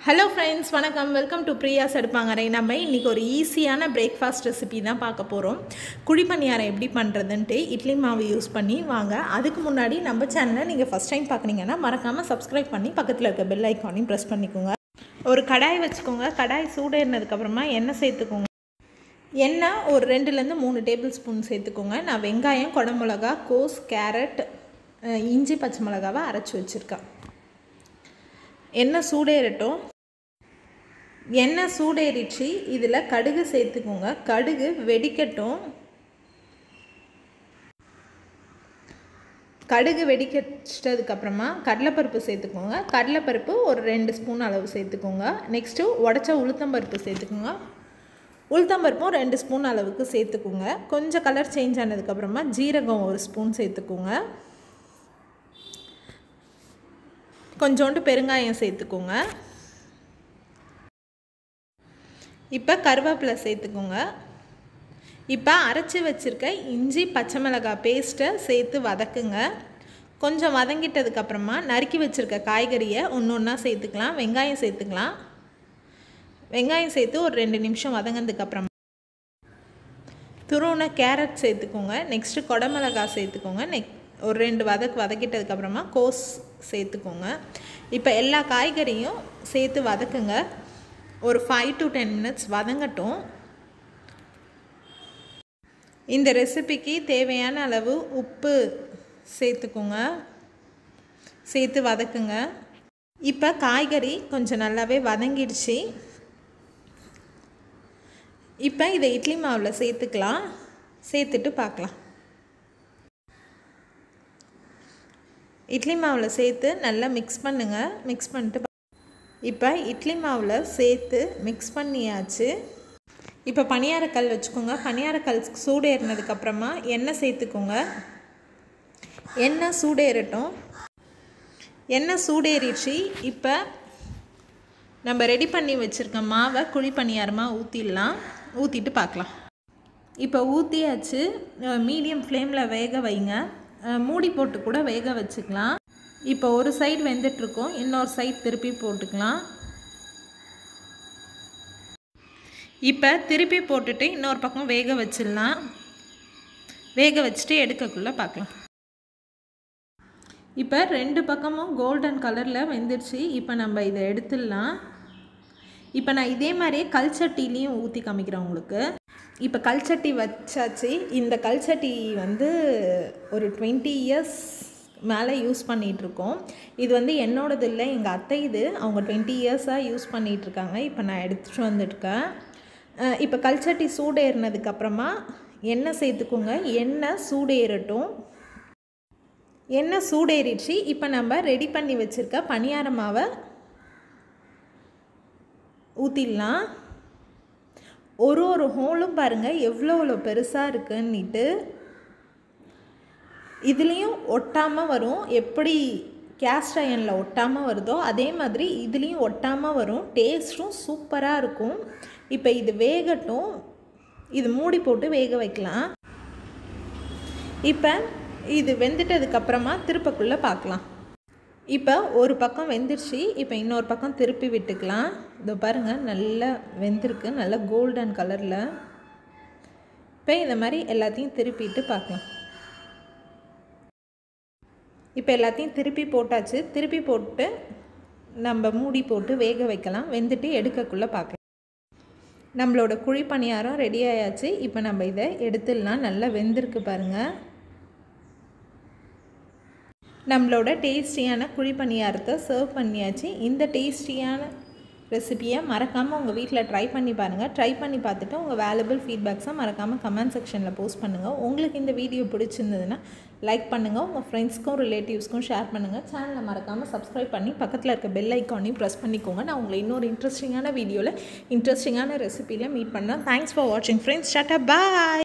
hello friends வணக்கம் welcome to Priya's எடுப்பாங்கரை நம்ம இன்றைக்கி ஒரு ஈஸியான பிரேக்ஃபாஸ்ட் ரெசிபி தான் பார்க்க போகிறோம் குழிப்பணியாரம் எப்படி பண்ணுறதுன்ட்டு இட்லி மாவு யூஸ் பண்ணி வாங்க அதுக்கு முன்னாடி நம்ம சேனலை நீங்கள் ஃபஸ்ட் டைம் பார்க்குறீங்கன்னா மறக்காமல் சப்ஸ்கிரைப் பண்ணி பக்கத்தில் இருக்க பெல் ஐக்கானையும் ப்ரெஸ் பண்ணிக்கோங்க ஒரு கடாய் வச்சுக்கோங்க கடாய் சூடேறினதுக்கப்புறமா எண்ணெய் சேர்த்துக்கோங்க எண்ணெய் ஒரு ரெண்டுலேருந்து மூணு டேபிள் ஸ்பூன் சேர்த்துக்கோங்க நான் வெங்காயம் குடமிளகா கோஸ் கேரட் அஹ், இஞ்சி பச்சை மிளகாவை அரைச்சி வச்சுருக்கேன் எண்ணெய் சூடேறட்டும் எண்ணெய் சூடேறிச்சு இதில் கடுகு சேர்த்துக்கோங்க கடுகு வெடிக்கட்டும் கடுகு வெடிக்கச்சிட்டதுக்கப்புறமா கடலைப்பருப்பு சேர்த்துக்கோங்க கடலைப்பருப்பு ஒரு ரெண்டு ஸ்பூன் அளவு சேர்த்துக்கோங்க நெக்ஸ்ட்டு உடச்ச உளுத்தம்பருப்பு சேர்த்துக்கோங்க உளுத்தம்பருப்பும் ரெண்டு ஸ்பூன் அளவுக்கு சேர்த்துக்கோங்க கொஞ்சம் கலர் சேஞ்ச் ஆனதுக்கப்புறமா ஜீரகம் ஒரு ஸ்பூன் சேர்த்துக்கோங்க கொஞ்சோண்டு பெருங்காயம் சேர்த்துக்கோங்க இப்போ கருவேப்பிலை சேர்த்துக்கோங்க இப்போ அரைச்சி வச்சுருக்க இஞ்சி பச்சை மிளகாய் பேஸ்ட்டை சேர்த்து வதக்குங்க கொஞ்சம் வதங்கிட்டதுக்கப்புறமா நறுக்கி வச்சுருக்க காய்கறியை ஒன்று ஒன்றா சேர்த்துக்கலாம் வெங்காயம் சேர்த்துக்கலாம் வெங்காயம் சேர்த்து ஒரு ரெண்டு நிமிஷம் வதங்கினதுக்கப்புறமா துருவின கேரட் சேர்த்துக்கோங்க நெக்ஸ்ட்டு குடமிளகாய் சேர்த்துக்கோங்க நெக் ஒரு ரெண்டு வதக்கு வதக்கிட்டதுக்கப்புறமா கோஸ் சேர்த்துக்கோங்க இப்போ எல்லா காய்கறியும் சேர்த்து வதக்குங்க ஒரு ஃபைவ் டு டென் மினிட்ஸ் வதங்கட்டும் இந்த ரெசிபிக்கு தேவையான அளவு உப்பு சேர்த்துக்கோங்க சேர்த்து வதக்குங்க இப்போ காய்கறி கொஞ்சம் நல்லாவே வதங்கிடுச்சு இப்போ இதை இட்லி மாவில் சேர்த்துக்கலாம் சேர்த்துட்டு பார்க்கலாம் இட்லி மாவில் சேர்த்து நல்லா மிக்ஸ் பண்ணுங்கள் மிக்ஸ் பண்ணிட்டு பா- இப்போ இட்லி மாவில் சேர்த்து மிக்ஸ் பண்ணியாச்சு இப்போ பணியாரக்கல் வச்சுக்கோங்க பணியாரக்கல் சூடேறினதுக்கப்புறமா எண்ணெய் சேர்த்துக்கோங்க எண்ணெய் சூடேறட்டும் எண்ணெய் சூடேறிடுச்சு இப்போ நம்ம ரெடி பண்ணி வச்சுருக்க மாவை குழி பணியாரமாக ஊற்றிடலாம் ஊற்றிட்டு பார்க்கலாம் இப்போ ஊற்றியாச்சு மீடியம் ஃப்ளேமில் வேக வைங்க அஹ், மூடி போட்டு கூட வேக வச்சுக்கலாம் இப்போ ஒரு சைடு வெந்துட்டுருக்கோம் இன்னொரு சைடு திருப்பி போட்டுக்கலாம் இப்போ திருப்பி போட்டுட்டு இன்னொரு பக்கம் வேக வச்சிடலாம் வேக வச்சுட்டு எடுக்கக்குள்ளே பார்க்கலாம் இப்போ ரெண்டு பக்கமும் கோல்டன் கலரில் வெந்துடுச்சு இப்போ நம்ம இதை எடுத்துடலாம் இப்போ நான் இதே மாதிரியே கல்சட்டிலையும் ஊற்றி காமிக்கிறேன் உங்களுக்கு இப்போ கல்சட்டி வச்சாச்சு இந்த கல்சட்டி வந்து ஒரு டுவெண்ட்டி இயர்ஸ் மேலே யூஸ் பண்ணிகிட்ருக்கோம் இது வந்து என்னோடது இல்லை எங்கள் அத்தை இது அவங்க டுவெண்ட்டி இயர்ஸாக யூஸ் பண்ணிகிட்ருக்காங்க இப்போ நான் எடுத்துகிட்டு வந்துட்டுருக்கேன் அஹ் இப்போ கல்சட்டி சூடேறினதுக்கப்புறமா எண்ணெய் சேர்த்துக்கோங்க எண்ணெய் சூடேறட்டும் எண்ணெய் சூடேறிடுச்சு இப்போ நம்ம ரெடி பண்ணி வச்சுருக்க பணியார மாவை ஊற்றிடலாம் ஒரு ஒரு ஹோலும் பாருங்கள் எவ்வளோ எவ்வளோ பெருசாக இருக்குன்னுட்டு இதுலேயும் ஒட்டாமல் வரும் எப்படி கேஸ்ட் அயனில் ஒட்டாமல் வருதோ அதே மாதிரி இதுலேயும் ஒட்டாமல் வரும் டேஸ்ட்டும் சூப்பராக இருக்கும் இப்போ இது வேகட்டும் இது மூடி போட்டு வேக வைக்கலாம் இப்போ இது வெந்துட்டதுக்கப்புறமா திருப்பக்குள்ளே பார்க்கலாம் இப்போ ஒரு பக்கம் வெந்துருச்சு இப்போ இன்னொரு பக்கம் திருப்பி விட்டுக்கலாம் இதோ பாருங்கள் நல்லா வெந்திருக்கு நல்லா கோல்டன் கலரில் இப்போ இந்த மாதிரி எல்லாத்தையும் திருப்பிட்டு பார்க்கலாம் இப்போ எல்லாத்தையும் திருப்பி போட்டாச்சு திருப்பி போட்டு நம்ம மூடி போட்டு வேக வைக்கலாம் வெந்துட்டு எடுக்கக்குள்ளே பார்க்கலாம் நம்மளோட குழி பணியாரம் ரெடி ஆயாச்சு இப்போ நம்ம இதை எடுத்துடலாம் நல்லா வெந்திருக்கு பாருங்கள் நம்மளோட டேஸ்டியான குழி பணியாரத்தை சர்வ் பண்ணியாச்சு இந்த டேஸ்டியான ரெசிபியை மறக்காமல் உங்கள் வீட்டில் ட்ரை பண்ணி பாருங்கள் ட்ரை பண்ணி பார்த்துட்டு உங்கள் வேல்யூபிள் ஃபீட்பேக்ஸை மறக்காமல் கமெண்ட் செக்ஷனில் போஸ்ட் பண்ணுங்கள் உங்களுக்கு இந்த வீடியோ பிடிச்சிருந்ததுன்னா லைக் பண்ணுங்கள் உங்கள் ஃப்ரெண்ட்ஸ்க்கும் ரிலேட்டிவ்ஸ்க்கும் ஷேர் பண்ணுங்கள் சேனலை மறக்காமல் சப்ஸ்கிரைப் பண்ணி பக்கத்தில் இருக்க பெல் ஐக்கானையும் ப்ரெஸ் பண்ணிக்கோங்க நான் உங்களை இன்னொரு இன்ட்ரெஸ்டிங்கான வீடியோவில் இன்ட்ரெஸ்டிங்கான ரெசிபியில் மீட் பண்ணேன் தேங்க்ஸ் ஃபார் வாட்சிங் ஃப்ரெண்ட்ஸ் டாட்டா பாய்